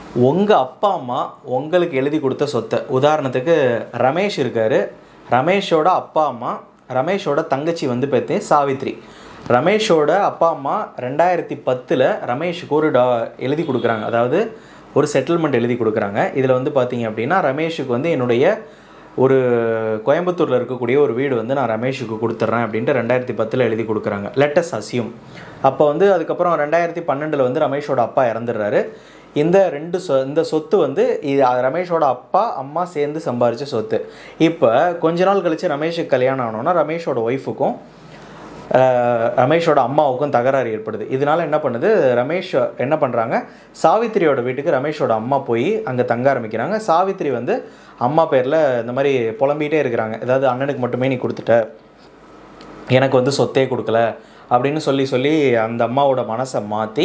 உங்கள் அப்பா அம்மா உங்களுக்கு எழுதி கொடுத்த சொத்தை உதாரணத்துக்கு ரமேஷ் இருக்கார் ரமேஷோட அப்பா அம்மா ரமேஷோட தங்கச்சி வந்து பார்த்து சாவித்ரி ரமேஷோட அப்பா அம்மா ரெண்டாயிரத்தி பத்தில் ரமேஷுக்கு ஒரு டா எழுதி கொடுக்குறாங்க அதாவது ஒரு செட்டில்மெண்ட் எழுதி கொடுக்குறாங்க இதில் வந்து பார்த்தீங்க அப்படின்னா ரமேஷுக்கு வந்து என்னுடைய ஒரு கோயம்புத்தூரில் இருக்கக்கூடிய ஒரு வீடு வந்து நான் ரமேஷுக்கு கொடுத்துட்றேன் அப்படின்ட்டு ரெண்டாயிரத்தி பத்தில் எழுதி கொடுக்குறாங்க லெட்டஸ் அசியும் அப்போ வந்து அதுக்கப்புறம் ரெண்டாயிரத்தி பன்னெண்டில் வந்து ரமேஷோட அப்பா இறந்துடுறாரு இந்த ரெண்டு சொ இந்த சொத்து வந்து இது அ- ரமேஷோட அப்பா அம்மா சேர்ந்து சம்பாரித்த சொத்து இப்போ கொஞ்ச நாள் கழித்து ரமேஷுக்கு கல்யாணம் ஆனோன்னா ரமேஷோட ஒய்ஃபுக்கும் ரமேஷோட அம்மாவுக்கும் தகராறு ஏற்படுது இதனால என்ன பண்ணுது ரமேஷ் என்ன பண்ணுறாங்க சாவித்திரியோட வீட்டுக்கு ரமேஷோட அம்மா போய் அங்கே தங்க ஆரம்பிக்கிறாங்க சாவித்திரி வந்து அம்மா பேரில் இந்த மாதிரி புலம்பிகிட்டே இருக்கிறாங்க ஏதாவது அண்ணனுக்கு மட்டுமே நீ கொடுத்துட்ட எனக்கு வந்து சொத்தே கொடுக்கல அப்படின்னு சொல்லி சொல்லி அந்த அம்மாவோட மனசை மாற்றி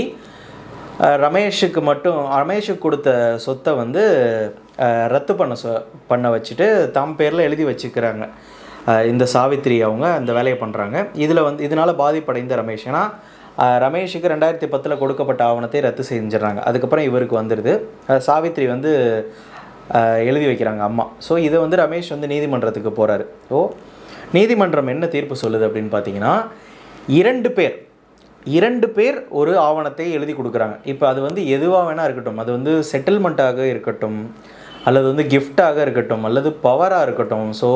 ரமேஷுக்கு மட்டும் ரமேஷுக்கு கொடுத்த சொத்தை வந்து அஹ், ரத்து பண்ண சொ பண்ண வச்சுட்டு தம் பேரில் எழுதி வச்சுக்கிறாங்க அஹ், இந்த சாவித்திரி அவங்க அந்த வேலையை பண்ணுறாங்க இதில் வந்து இதனால் பாதிப்படைந்த ரமேஷ் ஏன்னா அஹ், ரமேஷுக்கு ரெண்டாயிரத்தி பத்தில் கொடுக்கப்பட்ட ஆவணத்தை ரத்து செஞ்சிடறாங்க அதுக்கப்புறம் இவருக்கு வந்துடுது அஹ், சாவித்திரி வந்து அஹ், எழுதி வைக்கிறாங்க அம்மா ஸோ இதை வந்து ரமேஷ் வந்து நீதிமன்றத்துக்கு போகிறாரு ஓ நீதிமன்றம் என்ன தீர்ப்பு சொல்லுது அப்படின்னு பார்த்தீங்கன்னா இரண்டு பேர் இரண்டு பேர் ஒரு ஆவணத்தை எழுதி கொடுக்குறாங்க இப்போ அது வந்து எதுவாக வேணால் இருக்கட்டும் அது வந்து செட்டில்மெண்ட்டாக இருக்கட்டும் அல்லது வந்து கிஃப்டாக இருக்கட்டும் அல்லது பவராக இருக்கட்டும் ஸோ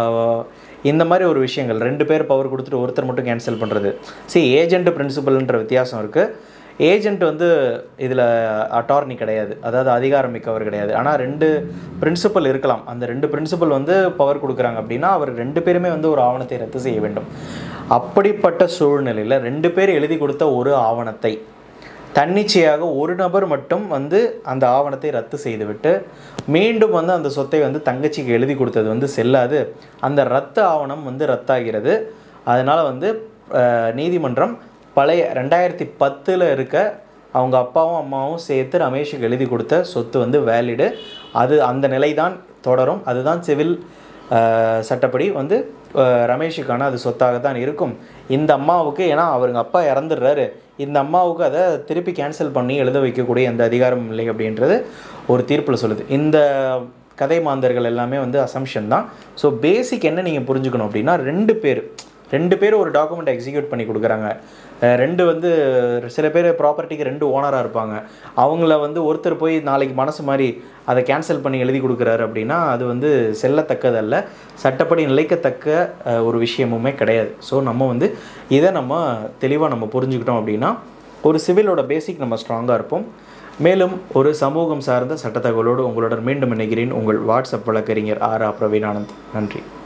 இந்த மாதிரி ஒரு விஷயங்கள் ரெண்டு பேர் பவர் கொடுத்துட்டு ஒருத்தர் மட்டும் கேன்சல் பண்ணுறது see ஏஜென்ட் பிரின்சிபல்ன்ற வித்தியாசம் இருக்குது ஏஜென்ட் வந்து இதில் அட்டார்னி கிடையாது அதாவது அதிகாரம் மிக்கவர் கிடையாது ஆனால் ரெண்டு பிரின்சிபல் இருக்கலாம் அந்த ரெண்டு பிரின்சிபல் வந்து பவர் கொடுக்குறாங்க அப்படின்னா அவர் ரெண்டு பேருமே வந்து ஒரு ஆவணத்தை ரத்து செய்ய வேண்டும் அப்படிப்பட்ட சூழ்நிலையில் ரெண்டு பேர் எழுதி கொடுத்த ஒரு ஆவணத்தை தன்னிச்சையாக ஒரு நபர் மட்டும் வந்து அந்த ஆவணத்தை ரத்து செய்துவிட்டு மீண்டும் வந்து அந்த சொத்தை வந்து தங்கச்சிக்கு எழுதி கொடுத்தது வந்து செல்லாது அந்த ரத்து ஆவணம் வந்து ரத்தாகிறது அதனால் வந்து அஹ், நீதிமன்றம் பழைய ரெண்டாயிரத்தி பத்தில் இருக்க அவங்க அப்பாவும் அம்மாவும் சேர்த்து ரமேஷுக்கு எழுதி கொடுத்த சொத்து வந்து வேலிடு அது அந்த நிலை தான் தொடரும் அதுதான் சிவில் அஹ், சட்டப்படி வந்து அஹ், ரமேஷுக்கான அது சொத்தாக தான் இருக்கும் இந்த அம்மாவுக்கு ஏன்னா அவருங்க அப்பா இறந்துடுறாரு இந்த அம்மாவுக்கு அதை திருப்பி கேன்சல் பண்ணி எழுத வைக்கக்கூடிய எந்த அதிகாரமும் இல்லை அப்படின்றது ஒரு தீர்ப்பில் சொல்லுது இந்த கதை மாந்தர்கள் எல்லாமே வந்து அசம்ஷன் தான் ஸோ பேசிக் என்ன நீங்கள் புரிஞ்சுக்கணும் அப்படின்னா ரெண்டு பேர் ரெண்டு பேர் ஒரு டாக்குமெண்ட் எக்ஸிக்யூட் பண்ணி கொடுக்குறாங்க அஹ் ரெண்டு வந்து சில பேர் ப்ராப்பர்ட்டிக்கு ரெண்டு ஓனராக இருப்பாங்க அவங்கள வந்து ஒருத்தர் போய் நாளைக்கு மனசு மாதிரி அதை கேன்சல் பண்ணி எழுதி கொடுக்குறாரு அப்படின்னா அது வந்து செல்லத்தக்கதல்ல சட்டப்படி நிலைக்கத்தக்க அஹ், ஒரு விஷயமுமே கிடையாது ஸோ நம்ம வந்து இதை நம்ம தெளிவாக நம்ம புரிஞ்சுக்கிட்டோம் அப்படின்னா ஒரு சிவிலோட பேசிக் நம்ம ஸ்ட்ராங்காக இருப்போம் மேலும் ஒரு சமூகம் சார்ந்த சட்ட தகவலோடு உங்களுடன் மீண்டும் இணைகிறேன் உங்கள் வாட்ஸ்அப் வழக்கறிஞர் ஆர் ஆ பிரவீன் ஆனந்த் நன்றி